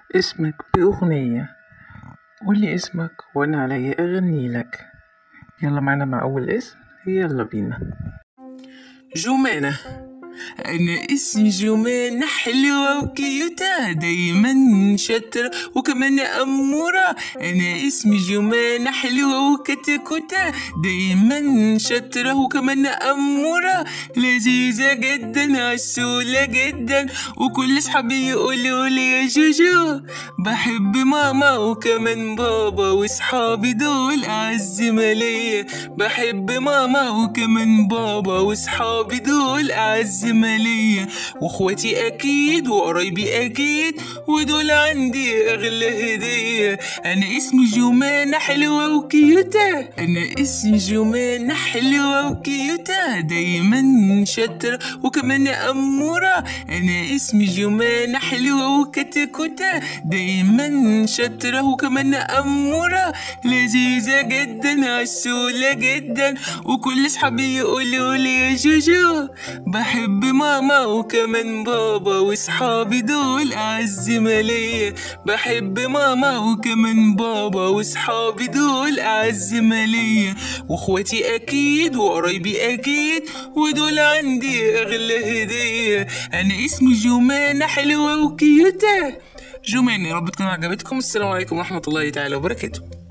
اسمك بأغنية قولي اسمك وأنا عليا أغني لك يلا معنا مع أول اسم يلا بينا جمانة أنا اسمي جمانة حلوة وكيوتة دايما شاطرة وكمان أمورة أنا اسمي جمانة حلوة وكتكوتة دايما شاطرة وكمان أمورة لذيذة جدا عسولة جدا وكل أصحابي يقولوا لي يا جوجو بحب ماما وكمان بابا وصحابي دول أعز ما ليا بحب ماما وكمان بابا وصحابي دول أعز ما ليا واخواتي أكيد وقرايبي أكيد ودول عندي أغلى هدية أنا اسمي جمانة حلوة وكيوتة أنا اسمي جمانة حلوة وكيوتة دايما شاطرة وكمان أمورة أنا اسمي جمانة حلوة وكتكوتة دايما شاطرة وكمان أمورة لذيذة جدا عسولة جدا وكل أصحابي يقولوا لي يا جوجو بحب ماما وكمان بابا وصحابي دول أعز ما ليا بحب ماما وكمان بابا وصحابي دول أعز ما ليا واخواتي أكيد وقرايبي أكيد ودول عندي أغلى هدية أنا اسمي جمانة حلوة وكيوتة جمانة يا رب تكون عجبتكم السلام عليكم ورحمة الله تعالى وبركاته